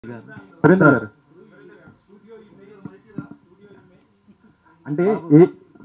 సురేంద్ర గారు అంటే ఏ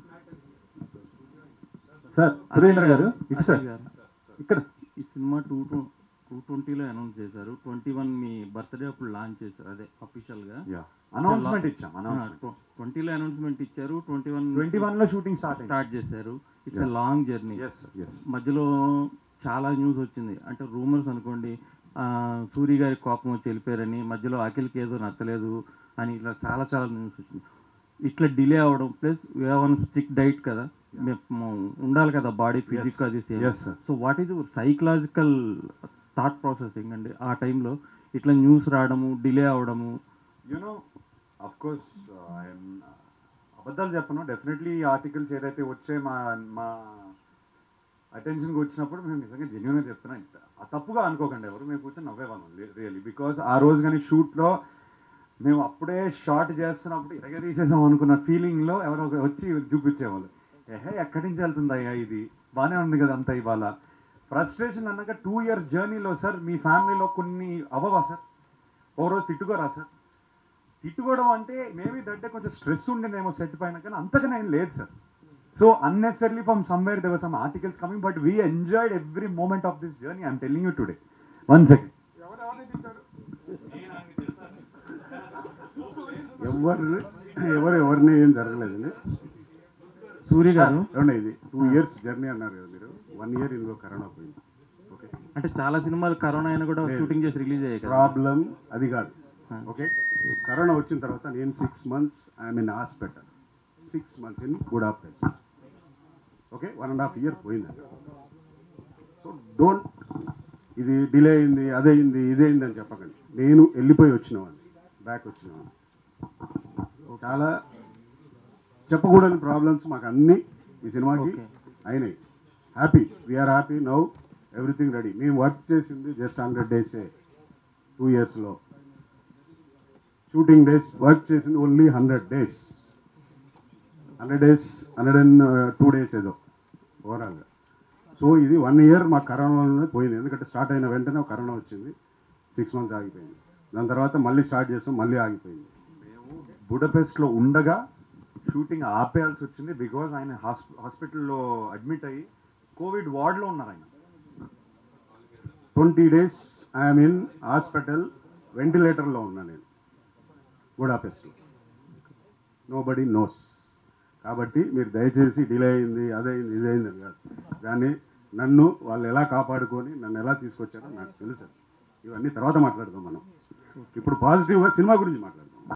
సార్ సురేంద్ర గారు ఇటు సార్ గారు ఇక్కడ ఈ సినిమా టూ టూ టూ ట్వంటీలో అనౌన్స్ చేశారు ట్వంటీ వన్ మీ బర్త్డే అప్పుడు లాంచ్ చేశారు అదే అఫీషియల్ గా అనౌన్స్మెంట్ ఇచ్చాం అనౌన్స్మెంట్ ట్వంటీలో అనౌన్స్మెంట్ ఇచ్చారు ట్వంటీ వన్ ట్వంటీ వన్ లో షూటింగ్ స్టార్ట్ అయింది స్టార్ట్ చేశారు it's long journey yes yes మధ్యలో చాలా న్యూస్ వచ్చింది అంటే రూమర్స్ అనుకోండి ఆ, సూరి గారి కోపం వచ్చి వెళ్ళిపోయారని మధ్యలో అఖిల్కి ఏదో నచ్చలేదు అని ఇట్లా చాలా చాలా న్యూస్ వచ్చింది ఇట్లా డిలే అవ్వడం ప్లస్ వన్ స్టిక్ డైట్ కదా మేము ఉండాలి కదా బాడీ ఫిజిక్ అది Yes, sir. So what is psychological thought processing అండి ఆ టైంలో ఇట్లా న్యూస్ రావడము డిలే అవ్వడము యూనో అఫ్ కోర్స్ ఐఎమ్ అబద్ధాలు చెప్పను డెఫినెట్లీ ఈ ఆర్టికల్స్ ఏదైతే వచ్చే మా మా అటెన్షన్కి వచ్చినప్పుడు మేము నిజంగా జెన్యున్గా చెప్తున్నాం ఆ తప్పుగా అనుకోకండి ఎవరు మేము కూర్చొని నవ్వేవాళ్ళం రియల్లీ బికాజ్ ఆ రోజు కానీ షూట్లో మేము అప్పుడే షార్ట్ చేస్తున్నప్పుడు ఇరగ తీసేసాం అనుకున్న ఫీలింగ్లో ఎవరో ఒకరు వచ్చి చూపించేవాళ్ళు ఏహే ఎక్కడి నుంచి వెళ్తుందయ్యా ఇది బాగానే ఉంది కదా అంతా ఇవాళ ఫ్రస్ట్రేషన్ అన్నాక టూ ఇయర్స్ జర్నీలో సార్ మీ ఫ్యామిలీలో కొన్ని అవ్వవా సార్ ఓ రోజు తిట్టుకోరా సార్ తిట్టుకోవడం అంటే మేబీ దట్టే కొంచెం స్ట్రెస్ ఉండేదేమో సెట్ పైన కానీ అంతగా ఏం లేదు sir so unnecessarily from somewhere they were some articles coming but we enjoyed every moment of this journey I'm telling you today one second ఎవరు ఎవరు ఎవరిని ఏం జరగలేదండి సూర్య గారు ఏమన్నా ఇది టూ ఇయర్స్ జర్నీ అన్నారు కదా మీరు వన్ ఇయర్ ఇందులో కరోనా పోయింది ఓకే అంటే చాలా సినిమాలు కరోనా అయినా కూడా లేదు. షూటింగ్ చేసి రిలీజ్ అయ్యాయి కదా ప్రాబ్లం అది కాదు ఆ. ఓకే కరోనా వచ్చిన తర్వాత నేను six months I'm in hospital six months in Budapest okay one and half year పోయిందండి సో డోంట్ ఇది డిలే అయింది అదయింది ఇదైంది అని చెప్పకండి నేను వెళ్ళిపోయి వచ్చినవాడిని బ్యాక్ వచ్చినవాడిని చాలా చెప్పకూడని ప్రాబ్లమ్స్ మాకు అన్ని ఈ సినిమాకి Okay. అయినాయి happy we're happy now everything ready మేము వర్క్ చేసింది జస్ట్ హండ్రెడ్ డేసే టూ ఇయర్స్లో షూటింగ్ డేస్ వర్క్ చేసింది only hundred days hundred days hundred and two days ఏదో ఓవరాల్గా సో ఇది వన్ ఇయర్ మా కరోనాలోనే పోయింది ఎందుకంటే స్టార్ట్ అయిన వెంటనే ఒక కరోనా వచ్చింది సిక్స్ మంత్స్ ఆగిపోయింది దాని తర్వాత మళ్ళీ స్టార్ట్ చేస్తాం మళ్ళీ ఆగిపోయింది మేము బుడపెస్ట్లో ఉండగా షూటింగ్ ఆపేయాల్సి వచ్చింది బికాజ్ ఆయన హాస్పిటల్లో అడ్మిట్ అయ్యి కోవిడ్ వార్డ్లో ఉన్నారు ఆయన twenty days I'm in hospital వెంటిలేటర్లో ఉన్నా నేను బుడాపెస్ట్లో నో బడీ నోస్ కాబట్టి మీరు దయచేసి డిలే అయింది అదైంది ఇదైంది అని కాదు దాన్ని నన్ను వాళ్ళు ఎలా కాపాడుకొని నన్ను ఎలా తీసుకొచ్చారో నాకు తెలుసు ఇవన్నీ తర్వాత మాట్లాడదాం మనం ఇప్పుడు పాజిటివ్గా సినిమా గురించి మాట్లాడదాం